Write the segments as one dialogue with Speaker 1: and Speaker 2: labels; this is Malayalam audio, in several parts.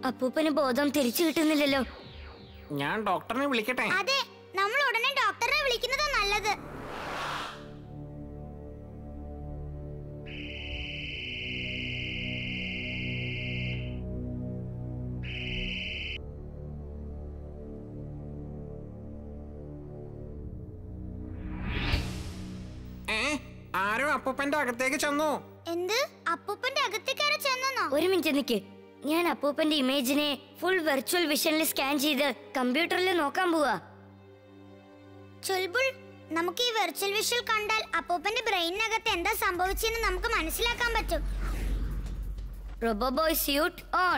Speaker 1: അപ്പൂപ്പന് ബോധം തിരിച്ചു കിട്ടുന്നില്ലല്ലോ
Speaker 2: ഞാൻ ഡോക്ടറിനെ വിളിക്കട്ടെ
Speaker 3: അതെ നമ്മൾ ഉടനെ ഡോക്ടറെ വിളിക്കുന്നത് നല്ലത്
Speaker 2: ഏ ആരോ അപ്പൂപ്പന്റെ അകത്തേക്ക് ചെന്നു
Speaker 3: എന്ത് അപ്പൂപ്പന്റെ അകത്തേക്കാരെ ചെന്നോ
Speaker 1: ഒരു മിനിറ്റ് നിക്ക് ഞാൻ അപ്പൂപ്പന്റെ ഇമേജിനെ ഫുൾ വെർച്വൽ വിഷനിൽ സ്കാൻ ചെയ്ത് കമ്പ്യൂട്ടറിൽ നോക്കാൻ പോവാ
Speaker 3: ചുൽബുൾ നമുക്ക് ഈ വെർച്വൽ വിഷ്വൽ കണ്ടാൽ അപ്പൂപ്പന്റെ ബ്രെയിനകത്ത് എന്താ സംഭവിച്ചെന്ന് നമുക്ക് മനസ്സിലാക്കാൻ പറ്റും
Speaker 1: Roboboy suit on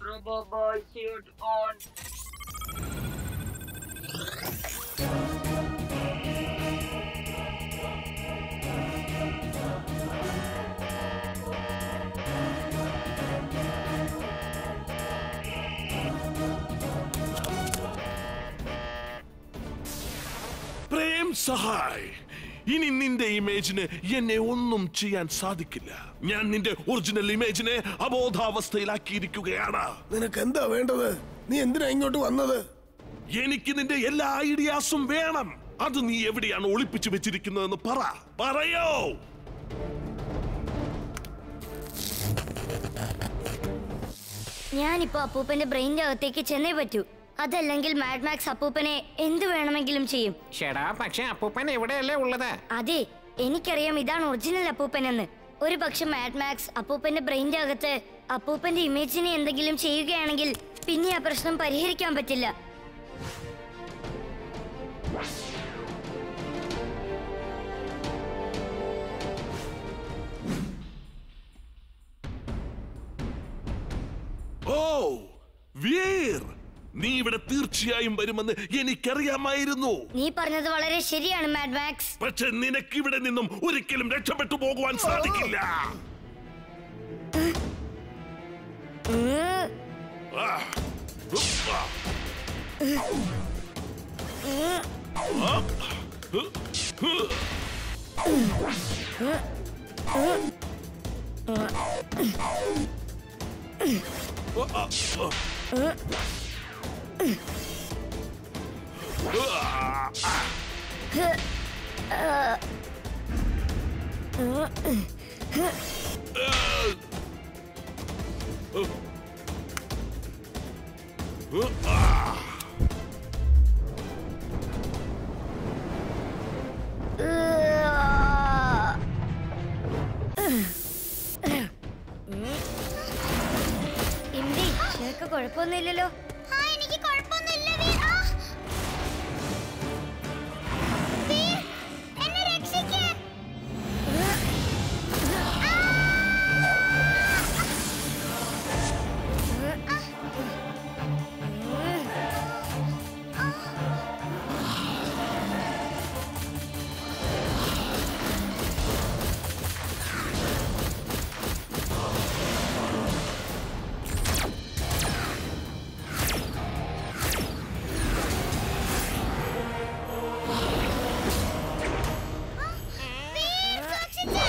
Speaker 4: Prem Sahay ഇനി നിന്റെ ഇമേജിന് എന്നെ ഒന്നും ചെയ്യാൻ സാധിക്കില്ല ഞാൻ നിന്റെ ഒറിജിനൽ ഇമേജിനെ അബോധാവസ്ഥയിലാക്കിയിരിക്കുകയാണ്
Speaker 5: നിനക്ക് എന്താ വേണ്ടത് നീ എന്തിനാ ഇങ്ങോട്ട് വന്നത്
Speaker 4: എനിക്ക് നിന്റെ എല്ലാ ഐഡിയാസും വേണം അത് നീ എവിടെയാണ് ഒളിപ്പിച്ചു വെച്ചിരിക്കുന്നതെന്ന് പറ പറയോ
Speaker 1: ഞാനിപ്പോ അപ്പൂപ്പന്റെ ബ്രെയിനിന്റെ അകത്തേക്ക് ചെന്നേ പറ്റൂ അതല്ലെങ്കിൽ മാഡ്മാക്സ് അപ്പൂപ്പനെ എന്ത് വേണമെങ്കിലും ചെയ്യും
Speaker 2: ഷെടാ പക്ഷെ അപ്പൂപ്പൻ എവിടെയല്ലേ ഉള്ളത്
Speaker 1: അതെ എനിക്കറിയാം ഇതാണ് ഒറിജിനൽ അപ്പൂപ്പൻ എന്ന് ഒരു പക്ഷെ മാഡ്മാക്സ് അപ്പൂപ്പന്റെ ബ്രെയിനിന്റെ അകത്ത് അപ്പൂപ്പന്റെ ഇമേജിനെ എന്തെങ്കിലും ചെയ്യുകയാണെങ്കിൽ പിന്നെ ആ പ്രശ്നം പരിഹരിക്കാൻ പറ്റില്ല
Speaker 4: ഓ വീർ നീ ഇവിടെ തീർച്ചയായും വരുമെന്ന് എനിക്കറിയാമായിരുന്നു
Speaker 1: നീ പറഞ്ഞത് വളരെ ശരിയാണ് മാഡ്മാക്സ്
Speaker 4: പക്ഷെ നിനക്ക് ഇവിടെ നിന്നും ഒരിക്കലും രക്ഷപ്പെട്ടു പോകുവാൻ സാധിക്കില്ല
Speaker 1: ഉം.
Speaker 4: ആ. ഉപ്പ്. ആ. ആ. ആ.
Speaker 1: ഇമ്തി നിനക്ക് കുഴപ്പമൊന്നുമില്ലല്ലോ
Speaker 3: ആ എനിക്ക് കുഴപ്പമൊന്നുമില്ല വീർ ആ! വീർ, എന്നെ രക്ഷിക്ക് വീർ, സൂക്ഷിച്ച്.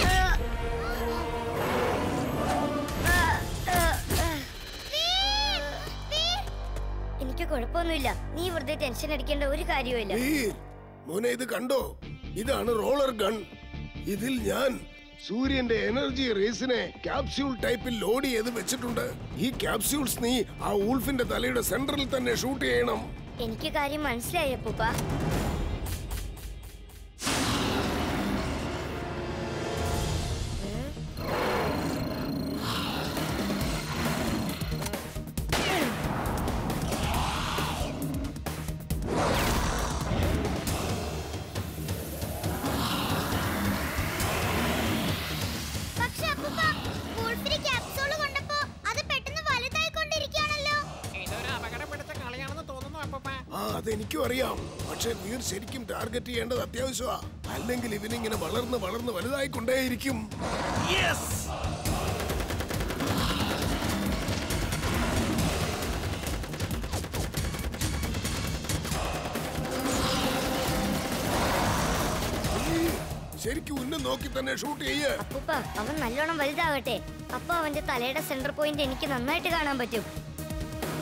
Speaker 3: വീർ, വീർ.
Speaker 1: എനിക്ക് കുഴപ്പമൊന്നുമില്ല നീ വെറുതെ ടെൻഷൻ അടിക്കേണ്ട ഒരു കാര്യവുമില്ല
Speaker 5: വീർ മോനെ ഇത് കണ്ടോ ഇതാണ് റോളർ ഗൺ ഇതിൽ ഞാൻ സൂര്യന്റെ എനർജി റേസിനെ ക്യാപ്സ്യൂൾ ടൈപ്പിൽ ലോഡ് ചെയ്ത് വെച്ചിട്ടുണ്ട് ഈ ക്യാപ്സ്യൂൾസ് നീ ആ ഊൾഫിന്റെ തലയുടെ സെന്ററിൽ തന്നെ ഷൂട്ട് ചെയ്യണം
Speaker 1: എനിക്ക് കാര്യം മനസ്സിലായി അപ്പൂപ്പ
Speaker 3: പക്ഷെ അപ്പൂപ്പ വൂൾഫിന് ക്യാപ്സൂള് കൊണ്ടപ്പോ അത് പെട്ടെന്ന് വലുതായിക്കൊണ്ടിരിക്കുകയാണല്ലോ
Speaker 2: ഇതൊരു അപകടം പിടിച്ച കളിയാണെന്ന് തോന്നുന്നു അപ്പൂപ്പ
Speaker 5: ആ അതെനിക്കും അറിയാം പക്ഷെ വീർ ശരിക്കും ടാർഗറ്റ് ചെയ്യേണ്ടത് അത്യാവശ്യമാ അല്ലെങ്കിൽ ഇവനിങ്ങനെ വളർന്ന് വളർന്ന് വലുതായിക്കൊണ്ടേയിരിക്കും
Speaker 4: യെസ്
Speaker 5: ശരിക്കും ഉന്നം നോക്കി തന്നെ ഷൂട്ട് ചെയ്യേ
Speaker 1: അപ്പൂപ്പ അവൻ നല്ലോണം വലുതാകട്ടെ അപ്പൊ അവന്റെ തലയുടെ സെന്റർ പോയിന്റ് എനിക്ക് നന്നായിട്ട് കാണാൻ പറ്റും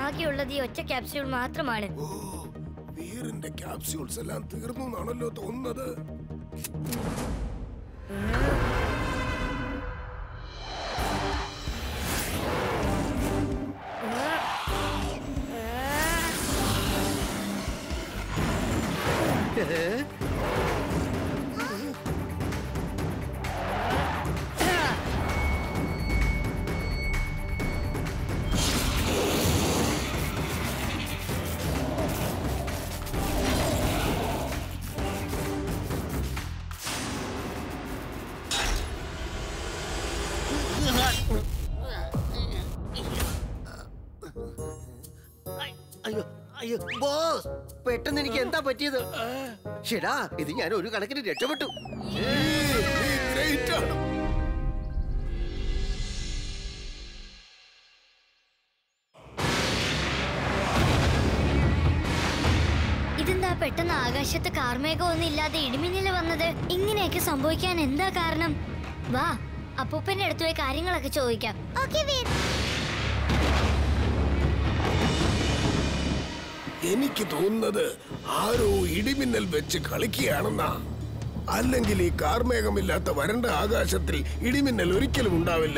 Speaker 1: ആകെയുള്ളത് ഈ ഒറ്റ ക്യാപ്സ്യൂൾ മാത്രമാണ്
Speaker 5: ഓ വീറിന്റെ ക്യാപ്സ്യൂൾസ് എല്ലാം തീർന്നു എന്നാണല്ലോ തോന്നുന്നത്
Speaker 6: അയ്യോ അയ്യോ ബോസ് പെട്ടെന്ന് എനിക്ക് എന്താ പറ്റിയത് ഷെടാ ഇത് ഞാൻ ഒരു കണക്കിന് രക്ഷപ്പെട്ടു
Speaker 5: ഗ്രേറ്റ് ആണ്
Speaker 1: ഇതെന്താ പെട്ടെന്ന് ആകാശത്ത് കാർമേഘം ഒന്നും ഇല്ലാതെ ഇടിമിന്നല് വന്നത് ഇങ്ങനെയൊക്കെ സംഭവിക്കാൻ എന്താ കാരണം വാ അപ്പൂപ്പന്റെ അടുത്ത് പോയി കാര്യങ്ങളൊക്കെ ചോദിക്കാം
Speaker 3: ഓക്കെ വീർ
Speaker 5: എനിക്ക് തോന്നുന്നത് ആരോ ഇടിമിന്നൽ വെച്ച് കളിക്കുകയാണെന്നാ അല്ലെങ്കിൽ ഈ കാർമേഘമില്ലാത്ത വരണ്ട ആകാശത്തിൽ ഇടിമിന്നൽ ഒരിക്കലും ഉണ്ടാവില്ല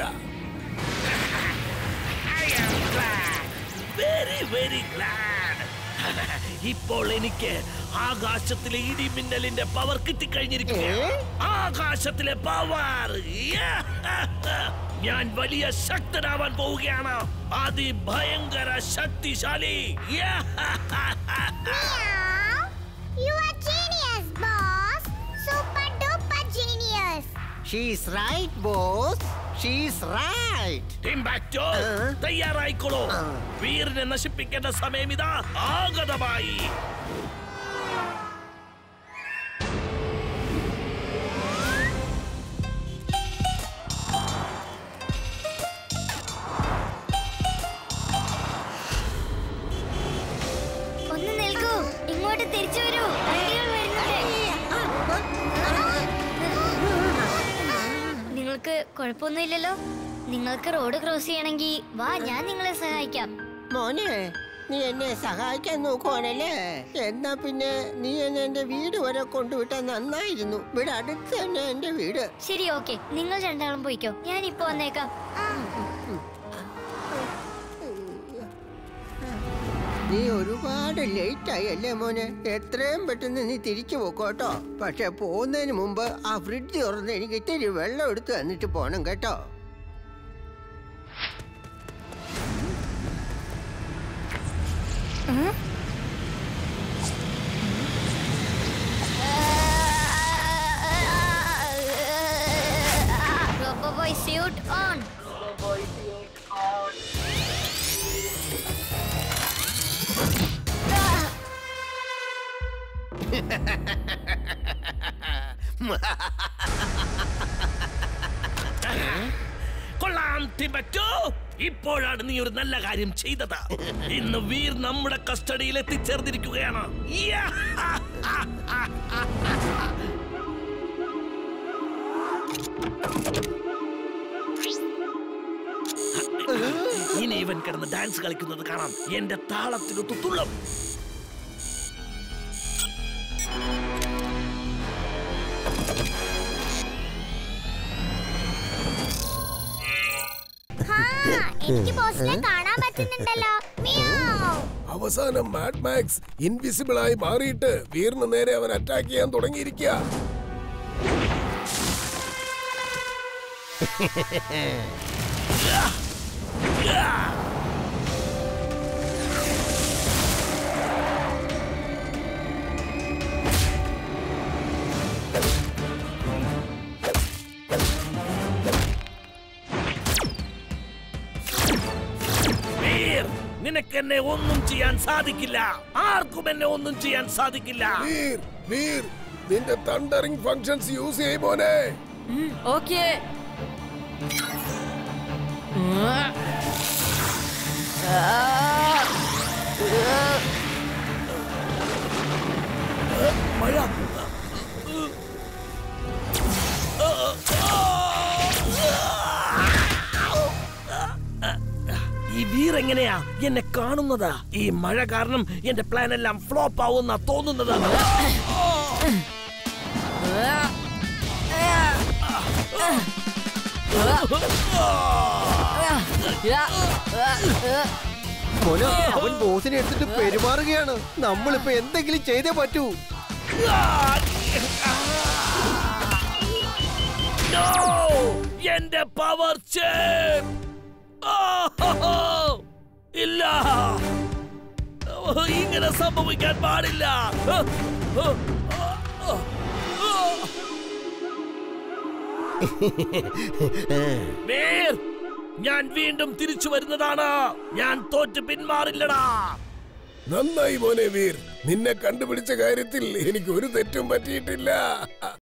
Speaker 4: വെരി വെരി ഗ്ലാഡ് ഇപ്പോൾ എനിക്ക് ആകാശത്തിലെ ഇടിമിന്നലിന്റെ പവർ കിട്ടിക്കഴിഞ്ഞിരിക്കുകയാണ് ആകാശത്തിലെ പവർ ഞാൻ വലിയ ശക്തനാവാൻ പോവുകയാണ് അതിഭയങ്കര ശക്തിശാലി
Speaker 3: you are genius boss super duper genius
Speaker 6: she's right boss she's right
Speaker 4: Timbuktu
Speaker 6: ആ.
Speaker 4: തയ്യാറായിക്കോളൂ
Speaker 6: ആ.
Speaker 4: വീറിനെ നശിപ്പിക്കേണ്ട സമയം ഇതാ ആഗതമായി
Speaker 1: ഒന്ന് നിൽക്കൂ ഇങ്ങോട്ട് തിരിച്ചു വരൂ വണ്ടികൾ വരുന്നുണ്ട് നിങ്ങൾക്ക് കുഴപ്പമൊന്നുമില്ലല്ലോ നിങ്ങൾക്ക് റോഡ് ക്രോസ് ചെയ്യണമെങ്കിൽ വാ ഞാൻ നിങ്ങളെ സഹായിക്കാം
Speaker 6: മോനെ നീ എന്നെ സഹായിക്കാൻ നോക്കുവാണല്ലേ എന്നാ പിന്നെ നീ എന്നെ എന്റെ വീട് വരെ കൊണ്ടുവിട്ടാൽ നന്നായിരുന്നു ഇവിടെ അടുത്ത് തന്നെ എന്റെ വീട്
Speaker 1: ശരി ഓക്കെ നിങ്ങൾ രണ്ടാളും പോയിക്കോ ഞാൻ ഇപ്പൊ വന്നേക്കാം
Speaker 6: നീ ഒരുപാട് ലേറ്റ് ആയി അല്ലേ മോനെ എത്രയും പെട്ടെന്ന് നീ തിരിച്ചു പോക്കോട്ടോ പക്ഷെ പോകുന്നതിന് മുമ്പ് ആ ഫ്രിഡ്ജ് തുറന്ന് എനിക്ക് ഇത്തിരി വെള്ളം എടുത്ത് തന്നിട്ട് പോണം കേട്ടോ
Speaker 1: റോബോ ബോയ് സ്യൂട്ട് ഓൺ
Speaker 4: കൊള്ളാം ടിംബക്ടോ ഇപ്പോഴാണ് നീ ഒരു നല്ല കാര്യം ചെയ്തത് ഇന്ന് വീർ നമ്മുടെ കസ്റ്റഡിയിൽ എത്തിച്ചേർന്നിരിക്കുകയാണ് യാ! ഇനി ഇവൻ കിടന്ന് ഡാൻസ് കളിക്കുന്നത് കാണാം എന്റെ താളത്തിനൊത്തു തുള്ളും
Speaker 3: ഹാ എനിക്ക് ബോസിനെ കാണാൻ പറ്റുന്നുണ്ടല്ലോ മിയാവ്
Speaker 5: അവസാനം മാഡ് മാക്സ് ഇൻവിസിബിൾ ആയി മാറിയിട്ട് വീറിന് നേരെ അവൻ അറ്റാക്ക് ചെയ്യാൻ തുടങ്ങിയിരിക്കുക
Speaker 4: വീർ നിനക്ക് എന്നെ ഒന്നും ചെയ്യാൻ സാധിക്കില്ല ആർക്കും എന്നെ ഒന്നും ചെയ്യാൻ സാധിക്കില്ല
Speaker 5: വീർ വീർ നിന്റെ തണ്ടറിംഗ് ഫങ്ഷൻസ് യൂസ് ചെയ്യും മോനെ
Speaker 7: ഓക്കേ
Speaker 4: ഈ വീർ
Speaker 7: വീർ എങ്ങനെയാ എന്നെ കാണുന്നത് ഈ മഴ കാരണം എന്റെ പ്ലാൻ എല്ലാം ഫ്ലോപ്പ് ആവുന്ന തോന്നുന്നത്
Speaker 6: മോനെ അവൻ ബോസിനെ എടുത്തിട്ട് പെരുമാറുകയാണ് നമ്മളിപ്പോ എന്തെങ്കിലും ചെയ്തേ പറ്റൂ
Speaker 7: No! എന്റെ പവർ ഇല്ല ഇങ്ങനെ സംഭവിക്കാൻ പാടില്ല വീർ, ഞാൻ വീണ്ടും തിരിച്ചു വരുന്നതാണ് ഞാൻ തോറ്റ് പിന്മാറില്ലടാ
Speaker 5: നന്നായി മോനെ വീർ നിന്നെ കണ്ടുപിടിച്ച കാര്യത്തിൽ എനിക്ക് ഒരു തെറ്റും പറ്റിയിട്ടില്ല